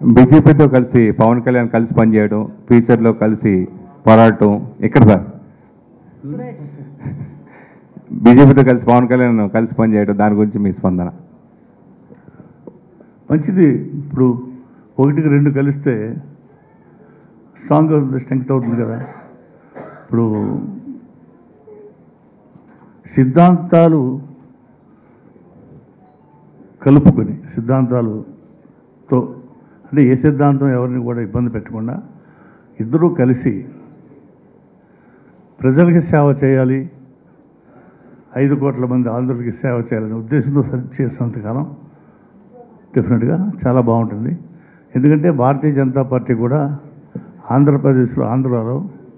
బీజేపీతో కలిసి పవన్ కళ్యాణ్ కలిసి పనిచేయడం ఫ్యూచర్లో కలిసి పోరాడటం ఎక్కడ సార్ బీజేపీతో కలిసి పవన్ కళ్యాణ్ కలిసి పనిచేయడం దాని గురించి మీ స్పందన మంచిది ఇప్పుడు ఒకటికి రెండు కలిస్తే స్ట్రాంగ్ స్ట్రెంగ్త్ అవుతుంది కదా ఇప్పుడు సిద్ధాంతాలు కలుపుకొని సిద్ధాంతాలతో అంటే ఏ సిద్ధాంతం ఎవరిని కూడా ఇబ్బంది పెట్టకుండా ఇద్దరూ కలిసి ప్రజలకి సేవ చేయాలి ఐదు కోట్ల మంది ఆంధ్రులకి సేవ చేయాలనే ఉద్దేశంతో చేసినంతకాలం డెఫినెట్గా చాలా బాగుంటుంది ఎందుకంటే భారతీయ జనతా పార్టీ కూడా ఆంధ్రప్రదేశ్లో ఆంధ్రాలో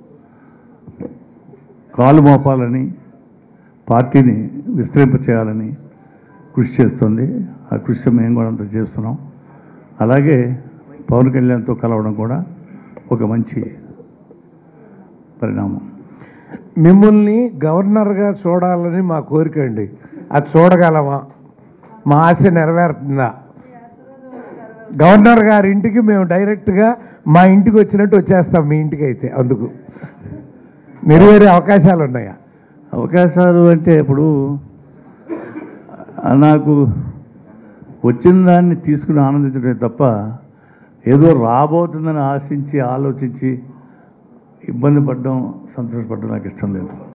కాలు మోపాలని పార్టీని విస్తరింప చేయాలని కృషి చేస్తుంది ఆ కృషి మేము కూడా అంత చేస్తున్నాం అలాగే పవన్ కళ్యాణ్తో కలవడం కూడా ఒక మంచి పరిణామం మిమ్మల్ని గవర్నర్గా చూడాలని మా కోరిక అండి అది చూడగలమా మా ఆశ నెరవేరుతుందా గవర్నర్ గారి ఇంటికి మేము డైరెక్ట్గా మా ఇంటికి వచ్చినట్టు వచ్చేస్తాం మీ ఇంటికి అయితే అందుకు నెరవేరే అవకాశాలు ఉన్నాయా అవకాశాలు అంటే ఇప్పుడు ఆ, నాకు వచ్చిన దాన్ని తీసుకుని ఆనందించడమే తప్ప ఏదో రాబోతుందని ఆశించి ఆలోచించి ఇబ్బంది పడడం సంతోషపడడం నాకు ఇష్టం లేదు